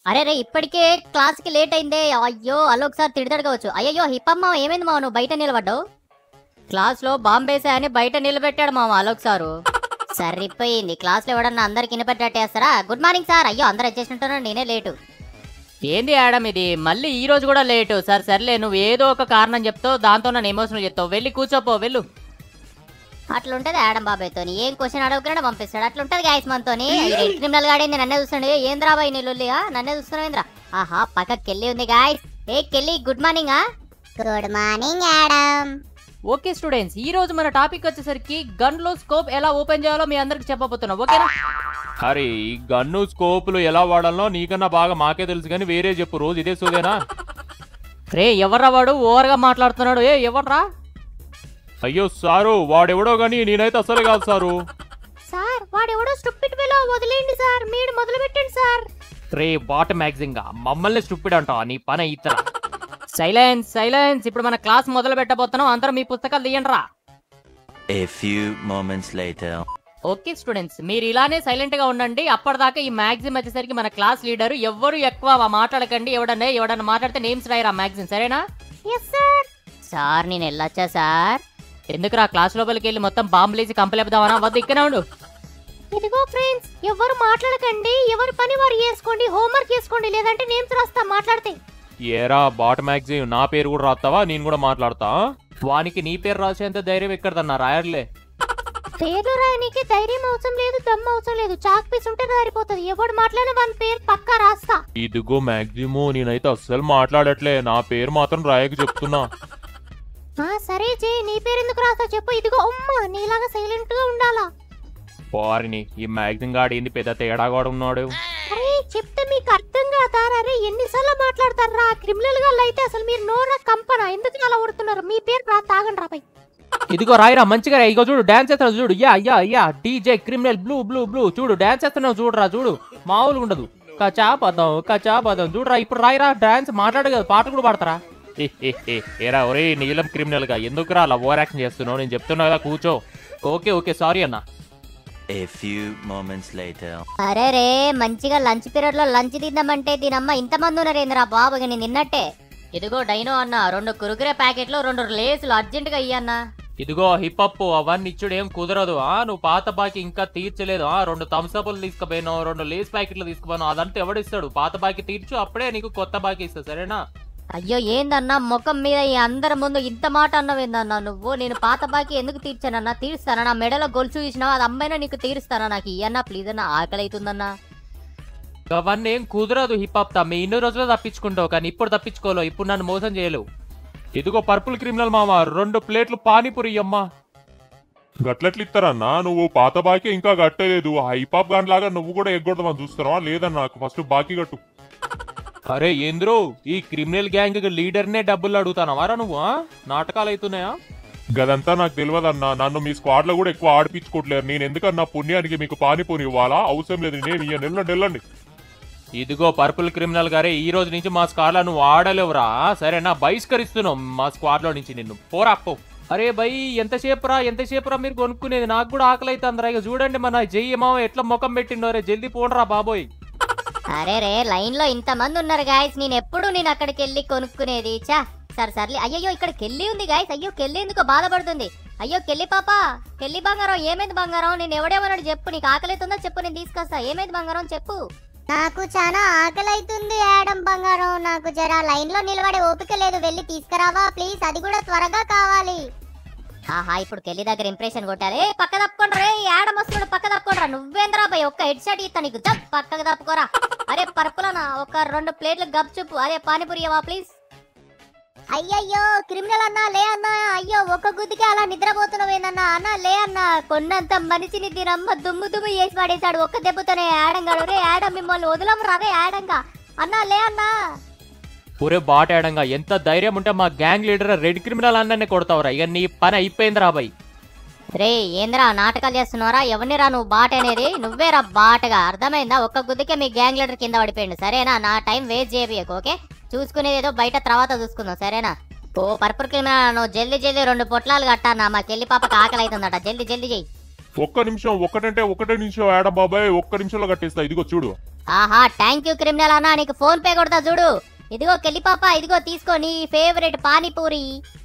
అరే రే ఇప్పటికే క్లాస్ కి లేట్ అయిందే అయ్యో అలోక్ సార్ తిడతాడు కావచ్చు అయ్యో హిప్పమ్మ ఏమైంది మావ నువ్వు బయట నిలబడ్డావు క్లాస్ లో బాంబేసా అని బయట నిలబెట్టాడు మామ అలోక్ సారు సరిపోయింది క్లాస్ లో ఎవడన్నా అందరికి వినపెట్టేస్తారా గుడ్ మార్నింగ్ సార్ అయ్యో అందరు వచ్చేసినట్టున్నారు నేనే లేటు ఏంది ఆడమ్ ఇది మళ్ళీ ఈ రోజు కూడా లేటు సరే సర్లే నువ్వు ఏదో ఒక కారణం చెప్తావు దాంతో నన్ను ఎమోషనల్ చెప్తావు వెళ్ళి కూర్చోపో వెళ్ళు అట్లుంటది ఆడం బాబాయ్తో ఏం క్వశ్చన్ అడగకుండా పంపిస్తాడు అట్లుంటది గాయస్ మనతోని క్రిమినల్ గాడింది నన్నే చూస్తాడు ఏంద్రా బాయ్ నీళ్ళుల్లిగా నన్నే చూస్తున్నావేంద్రా ఆహా పక్కకి కెళ్ళి ఉంది గాయస్ ఏ కెళ్ళి గుడ్ మార్నింగ్ ఆ good morning Adam okay students ఈ రోజు మన టాపిక్ వచ్చేసరికి గన్ లో స్కోప్ ఎలా ఓపెన్ చేయాలో మీ అందరికి చెప్పబోతున్నా ఓకేనా అరే ఈ గన్ను స్కోపులు ఎలా వాడాలో నీకన్నా బాగా మాకే తెలుసు కానీ వేరే చెప్పు రోజు ఇదే సోదేనా రే ఎవర్రా వాడు ఓవర్గా మాట్లాడుతున్నాడు ఏ ఎవర్రా అయ్యో సారు వాడెవడో గానీ నేనైతే అసలు కాదు సారు సార్ వాడెవడో స్టూపిడ్ వేలో వదిలేయండి సార్ మీరు మొదలు పెట్టండి సార్ రే బాట మ్యాగజిన్ గా మమ్మల్ని స్టూపిడ్ అంట నీ పని ఇతర సైలెన్స్ సైలెన్స్ ఇప్పుడు మన క్లాస్ మొదలు పెట్టబోతున్నాం అందరూ మీ పుస్తకాలు తీయండి రా A few moments later. Okay students మీరు ఇలానే సైలెంట్ గా ఉండండి అప్పటిదాకా ఈ మ్యాగజిన్ వచ్చేసరికి మన క్లాస్ లీడర్ ఎవ్వరు ఎక్కువ మాట్లాడకండి ఎవడన్నా ఎవడన్నా మాట్లాడితే నేమ్స్ రాయరా మ్యాగజిన్ సరేనా ఎస్ సార్ సార్ నేను వెళ్ళొచ్చా సార్ ఎందుకురా క్లాస్ లోపలికి వెళ్ళి మొత్తం బాంబులేసి కంపలేపుదామనా వద్దు ఇక్కడే ఉండు ఇదిగో ఫ్రెండ్స్ ఎవరు మాట్లాడకండి ఎవరి పని వారు చేసుకోండి హోంవర్క్ చేసుకోండి లేదంటే నేమ్స్ రాస్తా మాట్లాడితే ఏరా బాట మ్యాగజిన్ నా పేరు కూడా రాస్తావా నేను కూడా మాట్లాడతా వానికి నీ పేరు రాసేంత ధైర్యం ఎక్కడదన్నా రాయర్లే పేర్లు రాయనీకి ధైర్యం అవసరం లేదు దమ్ము అవసరం లేదు చాక్ పీస్ ఉంటే సరిపోతుంది ఎవడు మాట్లాడిన వాళ్ళ పేరు పక్కా రాస్తా ఇదిగో మ్యాక్సిమం నేనైతే అస్సలు మాట్లాడట్లే నా పేరు మాత్రం రాయక చెప్తున్నా ఆ సరే జే నీ పేరు ఎందుకు రాస్తా చెప్పు ఇదిగో అమ్మ నీలాగా సైలెంట్ గా ఉండాలా వారిని ఈ మ్యాగజిన్ గాడు ఏంది పెద్ద తేడా కూడా ఉన్నాడు అరే చెప్తే మీకు అర్థం కాదారా అరే ఎన్నిసార్లు మాట్లాడతారా క్రిమినల్ గా అయితే అసలు మీరు నోరా కంపన ఎందుకు అలా ఉడుతున్నారు మీ పేరు రా తాగండి రా పై ఇదిగో రాయిరా మంచిగా రా ఇగో చూడు డాన్స్ చేస్తున్నావు చూడు yeah yeah yeah DJ criminal blue blue blue చూడు డాన్స్ చేస్తున్నావు చూడురా చూడు మామూలుగా ఉండదు కచా పదం కచా పదం చూడురా ఇప్పుడు రాయిరా డాన్స్ మాట్లాడు కదా పాట కూడా పాడతారా ఏ, ఏ, ఏ, ఏరా ఒరే నీలం క్రిమినల్ గా ఎందుకురా అలా ఓవర్ యాక్షన్ చేస్తున్నావు నేను చెప్తున్నా కదా కూర్చో ఓకే ఓకే సారీ అన్న A few moments later. అరే రే మంచిగా లంచ్ పీరియడ్ లో లంచ్ తిందామంటే దీనమ్మ ఇంతమంది ఉన్నారేంద్రా బాబు ఇక నేను తిన్నట్టే ఇదిగో డైనో అన్న రెండు కురుకురే ప్యాకెట్లు రెండు లేసులు అర్జెంట్ గా ఇయ్యన్నా ఇదిగో హిప్ అప్ అవన్నీ ఇచ్చుడు ఏం కుదరదు ఆ నువ్వు పాత బాకీ ఇంకా తీర్చలేదు ఆ రెండు థమ్స్అప్లు తీసుకుపోయినావు రెండు లేస్ ప్యాకెట్లు తీసుకుపోయినావు అదంతా ఎవడిస్తాడు పాత బాకీ తీర్చు అప్పుడే నీకు కొత్త బాకీ ఇస్తా సరేనా అయ్యో ఏందన్నా ముఖం మీద ఈ అందరి ముందు ఇంత మాట అన్నవేందన్నా నువ్వు నేను పాత బాకీ ఎందుకు తీర్చానన్నా తీరుస్తానా నా మెడలో గొలుసు చూసినావు అది అమ్మాయినా నీకు తీరుస్తానా నాకు ఇయ్యన్నా ప్లీజ్ అన్నా ఆకలి అవుతుందన్నా అవన్నీ ఏం కుదరదు హిప్ హాప్ తమ్మి ఇన్ని రోజులు తప్పించుకుంటావు కానీ ఇప్పుడు తప్పించుకోలేవు ఇప్పుడు నన్ను మోసం చేయలేవు ఇదిగో పర్పుల్ క్రిమినల్ మామ రెండు ప్లేట్లు పానీపూరి అమ్మా గట్లెట్లు ఇస్తారన్నా నువ్వు పాత బాకీ ఇంకా కట్టలేదు హైపాప్ గాన్ లాగా నువ్వు కూడా ఎగ్గొడదామని చూస్తున్నావా లేదన్నా నాకు ఫస్ట్ బాకీ కట్టు అరే ఏంద్రో ఈ క్రిమినల్ గ్యాంగ్ లీడర్నే డబ్బులు అడుగుతానవారా నువ్వు ఆ? నాటకాలు అవుతున్నాయా గదంతా నాకు తెలియదన్నా నన్ను మీ స్క్వాడ్ లో కూడా ఎక్కువ ఆడిపించుకోవట్లేరు నేను ఎందుకన్నా పుణ్యానికి మీకు పానీపూరి ఇవ్వాలా అవసరం లేదు నేను ఇయ్యను వెళ్ళండి వెళ్ళండి ఇదిగో పర్పుల్ క్రిమినల్ గారే ఈ రోజు నుంచి మా స్క్వాడ్ లో నువ్వు ఆడలేవురా సరేనా బహిష్కరిస్తున్నావు మా స్క్వాడ్ లో నుంచి నిన్ను పోరా పో అరే బై ఎంతసేపు రా ఎంతసేపు రా మీరు కొనుక్కునేది నాకు కూడా ఆకలి అవుతుందిరా ఇక చూడండి మన జయ్య మామ ఎట్లా ముఖం పెట్టిండో రే జల్దీ పోండ్రా బాబోయ్ అరే రే లైన్ లో ఇంత మంది ఉన్నారు గాయస్ నేను ఎప్పుడు నేను అక్కడికి వెళ్ళి కొనుక్కునేది చా సరే సర్లే అయ్యో ఇక్కడ కెళ్ళి ఉంది గాయస్ అయ్యో కెళ్ళి ఎందుకో బాధపడుతుంది అయ్యో కెళ్ళి పాప కెళ్ళి బంగారం ఏమైంది బంగారం నేను ఎవడేమన్నాడు చెప్పు నీకు ఆకలి అవుతుందో చెప్పు నేను తీసుకొస్తా ఏమైంది బంగారం చెప్పు నాకు చాలా ఆకలి అవుతుంది ఆడం బంగారం నాకు జర లైన్ లో నిలబడే ఓపిక లేదు వెళ్ళి తీసుకురావా ప్లీజ్ అది కూడా త్వరగా కావాలి ఆహా ఇప్పుడు కెళ్ళి దగ్గర ఇంప్రెషన్ కొట్టాలి ఏ, పక్క తప్పుకోండి రే ఆడం వస్తున్నాడు పక్క తప్పుకోండిరా నువ్వేంద్రా పోయి ఒక్క హెడ్ షాట్ ఇస్తా నీకు జప్ పక్కకు తప్పుకోరా అరే పర్పులనా ఒక రెండు ప్లేట్లు గప్ చెప్పు అరే పానీపూరి ఇవ్వవా ప్లీజ్ అయ్యయ్యో క్రిమినల్ అన్నా లే అన్నా అయ్యో ఒక్క గుద్దికి అలా నిద్రపోతున్నావేనన్నా అన్నా లే అన్నా కొన్నంత మనిషిని దీనమ్మ దుమ్ము దుమ్ము చేసి పడేశాడు ఒక్క దెబ్బతోనే ఆడంగాడు రే ఆడం మిమ్మల్ని వదలం రా రే ఆడంగా అన్నా లే అన్నా ఒరే బాటాడంగా ఎంత ధైర్యం ఉంటే మా గ్యాంగ్ లీడర్ రెడ్ క్రిమినల్ అన్ననే కొడతావురా ఇక నీ పని అయిపోయిందిరా బాయ్ రే ఏంద్రా నాటకాలు చేస్తున్నారా ఎవరిని రా నువ్వు బాట అనేది నువ్వేరా బాటగా అర్థమైందా ఒక్క గుద్దికే మీ గ్యాంగ్ లీడర్ కింద పడిపోయింది సరేనా నా టైం వేస్ట్ చేయబోయకు ఓకే చూసుకునేది ఏదో బయట తర్వాత చూసుకుందాం సరేనా ఓ పర్పుల్ క్రిమినల్ నువ్వు జల్దీ జల్దీ రెండు పొట్లాలు కట్టానా మా చెల్లి పాపకి ఆకలి అవుతుందట జల్దీ జల్దీ చెయ్యి ఒక్క నిమిషం ఒక్కటంటే ఒకటే నిమిషం యాడమ్ బాబాయ్ ఒక్క నిమిషంలో కట్టేస్తా ఇదిగో చూడు ఆహా థ్యాంక్ యూ క్రిమినల్ అన్న నీకు ఫోన్ పే కొడతా చూడు ఇదిగో కెళ్ళి పాప ఇదిగో తీసుకో నీ ఫేవరెట్ పానీపూరి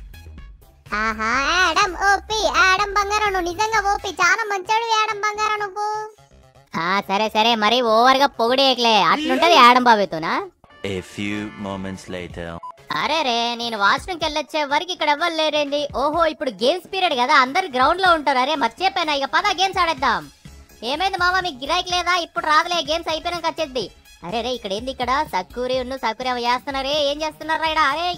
ఆహా యాడమ్ ఓపి యాడమ్ బంగారం నువ్వు నిజంగా ఓపి చాలా మంచోడు యాడమ్ బంగారం నువ్వు ఆ సరే సరే మరి ఓవర్ గా పొగిడేయకలే అట్లుంటది ఆడం బాబేతోనా A few moments later. అరే రే నేను వాష్రూమ్కి వెళ్ళొచ్చే వరకు ఇక్కడ ఎవ్వరు లేరేంది ఓహో ఇప్పుడు గేమ్స్ పీరియడ్ కదా అందరు గ్రౌండ్ లో ఉంటారు అరే మర్చిపోయినా ఇక పద గేమ్స్ ఆడేద్దాం ఏమైంది మామ మీకు గిరాకీ లేదా ఇప్పుడు రాదులే గేమ్స్ అయిపోయినాక వచ్చేద్ది అరే రే ఇక్కడ ఏంది ఇక్కడ సక్కూరి ఉన్ను సక్కూరి అవి చేస్తున్నారే ఏం చేస్తున్నారు ఇక్కడ అరే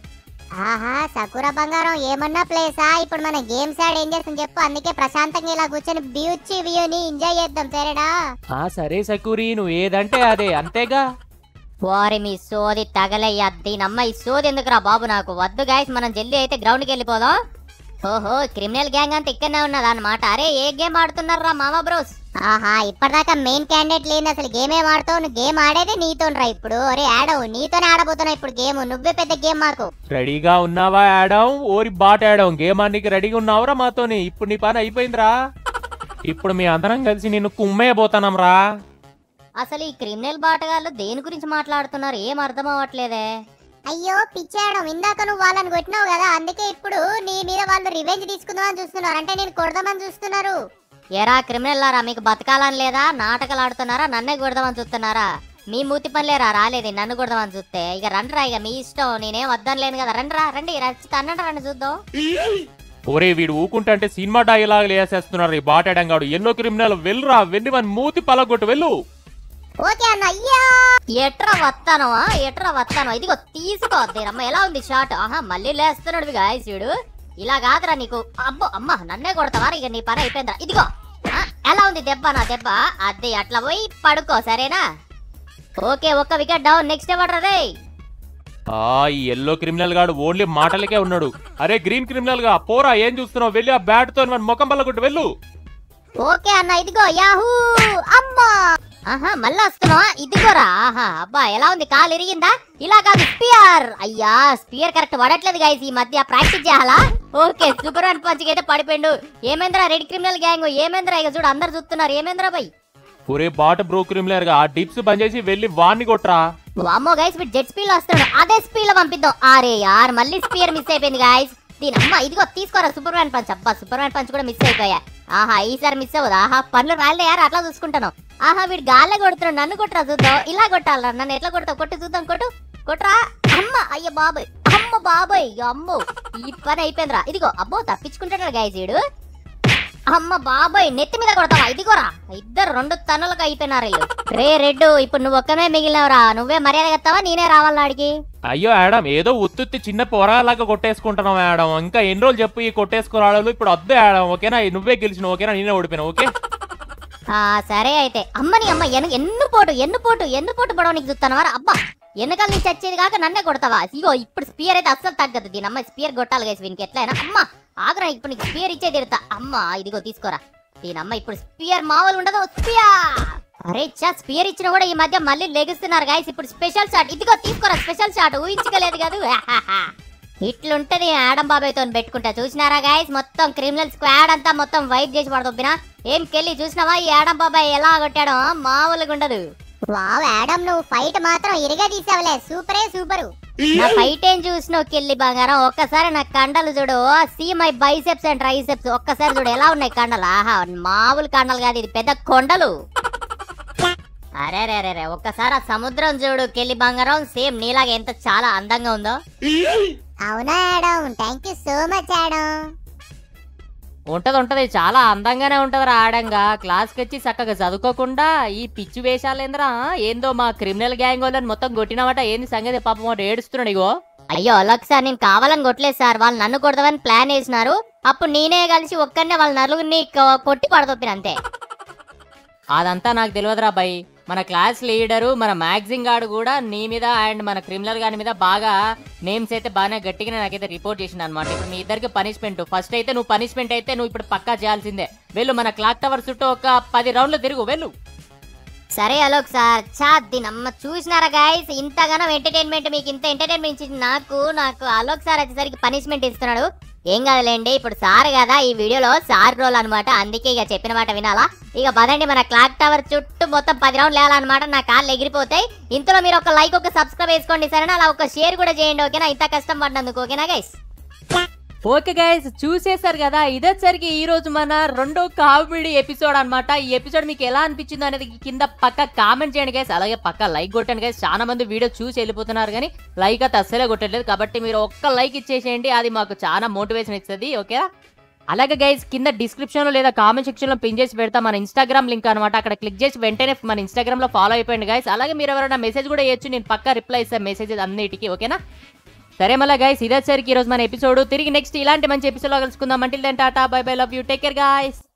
ఆహా సకుర బంగారం ఏమన్నా ప్లేసా ఇప్పుడు మన గేమ్స్ ఆడ ఏం చేస్తాం చెప్పు అందుకే ప్రశాంతంగా ఇలా కూర్చొని బ్యూచి వ్యూని ఎంజాయ్ చేద్దాం సరేనా ఆ సరే సకూరి నువ్వు ఏదంటే అదే అంతేగా వారి మీ సోది తగలయ్యా దీనమ్మ ఈ సోది ఎందుకురా బాబు నాకు వద్దు గాయస్ మనం జల్దీ అయితే గ్రౌండ్కి వెళ్ళిపోదాం ఓహో క్రిమినల్ గ్యాంగ్ అంతా ఇక్కడనే ఉన్నది అనమాట అరే ఏ గేమ్ ఆడుతున్నారా మామా బ్రోస్ ఆహా ఇప్పటిదాకా మెయిన్ క్యాండిడేట్ లేని అసలు గేమ్ ఏం ఆడుతావు నువ్వు గేమ్ ఆడేది నీతోనరా ఇప్పుడు అరే ఆడవు నీతోనే ఆడబోతున్నావు ఇప్పుడు గేమ్ నువ్వే పెద్ద గేమ్ మాకు రెడీగా ఉన్నావా ఆడాం ఓరి బాట ఆడాం గేమ్ ఆడడానికి రెడీగా ఉన్నావురా మాతోని ఇప్పుడు నీ పని అయిపోయిందిరా ఇప్పుడు మీ అందరం కలిసి నిన్ను కుమ్మేయబోతున్నాం రా అసలు ఈ క్రిమినల్ బాటగాళ్ళు దేని గురించి మాట్లాడుతున్నారు ఏం అర్థం అవ్వట్లేదే అయ్యో పిచ్చాడం ఇందాక నువ్వు వాళ్ళని కొట్టినావు కదా అందుకే ఇప్పుడు నీ మీద వాళ్ళు రివెంజ్ తీసుకుందామని చూస్తున్నారు అంటే నేను కొడదామని చూస్తున్నారు ఎరా క్రిమినల్ లారా మీకు బతకాలని లేదా నాటకాలు ఆడుతున్నారా నన్నే కొడదామని చూస్తున్నారా మీ మూతి పనిలేరా రాలేదు నన్ను కొడదామని చూస్తే ఇక రండిరా ఇక మీ ఇష్టం నేనేం వద్దని లేను కదా రండిరా రండి రచ్చి తన్నండి రండి చూద్దాం ఒరే వీడు ఊకుంటే సినిమా డైలాగులు వేసేస్తున్నారు ఈ బాట ఆడంగాడు ఎన్నో క్రిమినల్ వెళ్ళురా వెళ్ళి మన మూతి పలగొట్టు వెళ్ళు ఓకే అన్న అయ్యా ఎట్రా వస్తానవా ఎట్రా వస్తాను ఇదిగో తీసుకో దీనమ్మ ఎలా ఉంది షాట్ ఆహా మళ్ళీ లేస్తున్నాడు గాయస్ వీడు ఇలా కాదురా నీకు అబ్బో అమ్మ నన్నే కొడతావా ఇక నీ పని అయిపోయిందిరా ఇదిగో ఆ, ఎలా ఉంది దెబ్బ నా దెబ్బ అది అట్లా పోయి పడుకో సరేనా ఓకే ఒక్క వికెట్ డౌన్ నెక్స్ట్ ఎవడ్రా రే ఆ ఈ ఎల్లో క్రిమినల్ గాడు ఓన్లీ మాటలకే ఉన్నాడు అరే గ్రీన్ క్రిమినల్ గా పోరా ఏం చూస్తున్నావు వెళ్ళి ఆ బ్యాట్ తో మన ముఖం పలగొట్టు వెళ్ళు ఓకే అన్న ఇదిగో యాహూ అమ్మా ఆహా మళ్ళీ వస్తున్నావా ఇదిగోరా ఆహా అబ్బా ఎలా ఉంది కాలు ఇరిగిందా ఇలా కాదు స్పియర్ అయ్యా స్పియర్ కరెక్ట్ పడట్లేదు గైస్ ఈ మధ్య ప్రాక్టీస్ చేయాలా ఓకే సూపర్ వన్ పంచ్ అయితే పడిపోయిండు ఏమేంద్రా రెడ్ క్రిమినల్ గ్యాంగ్ ఏమేంద్రా ఇక చూడు అందరు చూస్తున్నారు ఏమేంద్రా బై ఒరే బాట బ్రో క్రిమినల్ గా ఆ డిప్స్ బంద్ చేసి వెళ్ళి వాన్ని కొట్రా వామ్మో గైస్ వీడు జెట్ స్పీడ్ లో వస్తున్నాడు అదే స్పీడ్ లో పంపిద్దాం అరే యార్ మళ్ళీ స్పియర్ మిస్ అయిపోయింది గైస్ దీని అమ్మ ఇదిగో తీసుకోరా సూపర్ మ్యాన్ పంచ్ అబ్బా సూపర్ మ్యాన్ పంచ్ కూడా మిస్ అయిపోయా ఆహా ఈసారి మిస్ అవ్వదు ఆహా పనులు రాలే యార్ అట్లా చూసుకుంటాను ఆహా వీడు గాల్లో కొడుతున్నాడు నన్ను కొట్టరా చూద్దాం ఇలా కొట్టాలరా నన్ను ఎట్లా కొడతావు కొట్టు చూద్దాం కొట్టు కొట్రా అమ్మ అయ్య బాబాయ్ అమ్మ బాబాయ్ అమ్మో ఈ పని అయిపోయిందిరా ఇదిగో అబ్బో తప్పించుకుంటాడు గైస్ వీడు అమ్మ బాబాయ్ నెత్తి మీద కొడతావా ఇదిగోరా ఇద్దరు రెండు తన్నులకు అయిపోయినారు వీళ్ళు రే రెడ్డు ఇప్పుడు నువ్వు ఒక్కమే మిగిలినవరా నువ్వే మర్యాద ఎత్తావా నేనే రావాలా ఆడికి అయ్యో ఆడం ఏదో ఉత్తుత్తి చిన్న పొరలాగా కొట్టేసుకుంటున్నావు ఆడం ఇంకా ఎన్ని రోజులు చెప్పు ఈ కొట్టేసుకోరాడు ఇప్పుడు వద్దే ఆడం ఓకేనా నువ్వే గెలిచినావు ఓకేనా నేనే ఓడిపోయినా ఓకే ఆ సరే అయితే అమ్మని అమ్మ ఎను ఎన్ను పోటు ఎన్ను పోటు ఎన్ను పోటు పడవ నీకు చూస్తానవారా అబ్బా వెనకాల నుంచి వచ్చేది కాక నన్నే కొడతావా ఇగో ఇప్పుడు స్పియర్ అయితే అస్సలు తగ్గదు దీని అమ్మ స్పియర్ కొట్టాలి గైస్ వీనికి ఎట్లయినా అమ్మ ఆగరా ఇప్పుడు నీకు స్పియర్ ఇచ్చే తిడతా అమ్మ ఇదిగో తీసుకోరా దీని అమ్మ ఇప్పుడు స్పియర్ మామూలు ఉండదు స్పియర్ అరే చా స్పియర్ ఇచ్చిన కూడా ఈ మధ్య మళ్ళీ లెగుస్తున్నారు గాయస్ ఇప్పుడు స్పెషల్ షాట్ ఇదిగో తీసుకోరా స్పెషల్ షాట్ ఊహించుకోలేదు కదా ఇట్లుంటది ఆడం బాబాయ్తో పెట్టుకుంటా చూసినారా గాయస్ మొత్తం క్రిమినల్ స్క్వాడ్ అంతా మొత్తం వైప్ చేసి పడదొబ్బినా ఏం కెళ్ళి చూసినావా ఈ ఆడం బాబాయ్ ఎలా కొట్టాడో మామూలుగా ఉండదు వావ్ యాడమ్ నువ్వు ఫైట్ మాత్రం ఇరిగా తీసావులే సూపరే సూపరు నా ఫైట్ ఏం చూసినావు కెళ్ళి బంగారం ఒక్కసారి నా కండలు చూడు see my biceps and triceps ఒక్కసారి చూడు ఎలా ఉన్నాయి కండలు ఆహా మామూలు కండలు కాదు ఇది పెద్ద కొండలు అరే రే రే రే ఒక్కసారి ఆ సముద్రం చూడు కెళ్ళి బంగారం సేమ్ నీలాగా ఎంత చాలా అందంగా ఉందో అవునా Adam thank you so much Adam ఉంటది ఉంటది చాలా అందంగానే ఉంటదిరా ఆడంగా క్లాస్కి వచ్చి చక్కగా చదువుకోకుండా ఈ పిచ్చి వేషాలేంద్రా ఏందో మా క్రిమినల్ గ్యాంగ్ వాళ్ళని మొత్తం కొట్టినామట ఏంది సంగతి పాపం వాడు ఏడుస్తున్నాడు ఇగో అయ్యో అలక్ సార్ నేను కావాలని కొట్టలేదు సార్ వాళ్ళు నన్ను కొడదామని ప్లాన్ వేసినారు అప్పుడు నేనే కలిసి ఒక్కనే వాళ్ళ నలుగురిని కొ- కొట్టి పడదొప్పిన అంతే అదంతా నాకు తెలియదురా బై మన క్లాస్ లీడరు మన మ్యాగజిన్ గాడు కూడా నీ మీద అండ్ మన క్రిమినల్ గాని మీద బాగా నేమ్స్ అయితే బాగానే గట్టిగా నాకైతే రిపోర్ట్ చేసింది అనమాట ఇప్పుడు మీ ఇద్దరికి పనిష్మెంట్ ఫస్ట్ అయితే నువ్వు పనిష్మెంట్ అయితే నువ్వు ఇప్పుడు పక్కా చేయాల్సిందే వెళ్ళు మన క్లాక్ టవర్ చుట్టూ ఒక పది రౌండ్లు తిరుగు వెళ్ళు సరే అలోక్ సార్ చా దీనమ్మ చూసినారా గాయస్ ఇంతగానో ఎంటర్టైన్మెంట్ మీకు ఇంత ఎంటర్టైన్మెంట్ ఇచ్చింది నాకు నాకు అలోక్ సార్ వచ్చేసరికి పనిష్మెంట్ ఇస్తున్నాడు ఏం కాదులేండి ఇప్పుడు సార్ కదా ఈ వీడియోలో సార్ రోల్ అనమాట అందుకే ఇక చెప్పిన మాట వినాలా ఇక పదండి మన క్లాక్ టవర్ చుట్టూ మొత్తం పది రౌండ్లు వేయాలన్నమాట నా కాళ్ళు ఎగిరిపోతాయి ఇంతలో మీరు ఒక లైక్ ఒక సబ్స్క్రైబ్ వేసుకోండి సరేనా అలా ఒక షేర్ కూడా చేయండి ఓకేనా ఇంత కష్టం పడినందుకు ఓకేనా గైస్ ఓకే గైస్ చూసేశారు కదా ఇదేసరికి ఈ రోజు మన రెండో కామెడీ ఎపిసోడ్ అన్నమాట ఈ ఎపిసోడ్ మీకు ఎలా అనిపించింది అనేది కింద పక్క కామెంట్ చేయండి గైస్ అలాగే పక్క లైక్ కొట్టండి గైస్ చాలా మంది వీడియో చూసి వెళ్ళిపోతున్నారు కానీ లైక్ అయితే అస్సలే కొట్టట్లేదు కాబట్టి మీరు ఒక్క లైక్ ఇచ్చేసేయండి అది మాకు చాలా మోటివేషన్ ఇస్తుంది ఓకేనా అలాగే గైస్ కింద డిస్క్రిప్షన్ లో లేదా కామెంట్ సెక్షన్ లో పిన్ చేసి పెడతా మన ఇన్స్టాగ్రామ్ లింక్ అనమాట అక్కడ క్లిక్ చేసి వెంటనే మన ఇన్స్టాగ్రామ్ లో ఫాలో అయిపోయింది గైస్ అలాగే మీరు ఎవరైనా మెసేజ్ కూడా ఇవ్వచ్చు నేను పక్కా రిప్లై ఇస్తాను మెసేజెస్ అన్నిటికీ ఓకేనా సరే మళ్ళీ గైస్ ఇదే సరికి ఈరోజు మన ఎపిసోడ్ తిరిగి నెక్స్ట్ ఇలాంటి మంచి ఎపిసోడ్ లో కలుసుకుందాం అంటే టాటా bye bye love you take care guys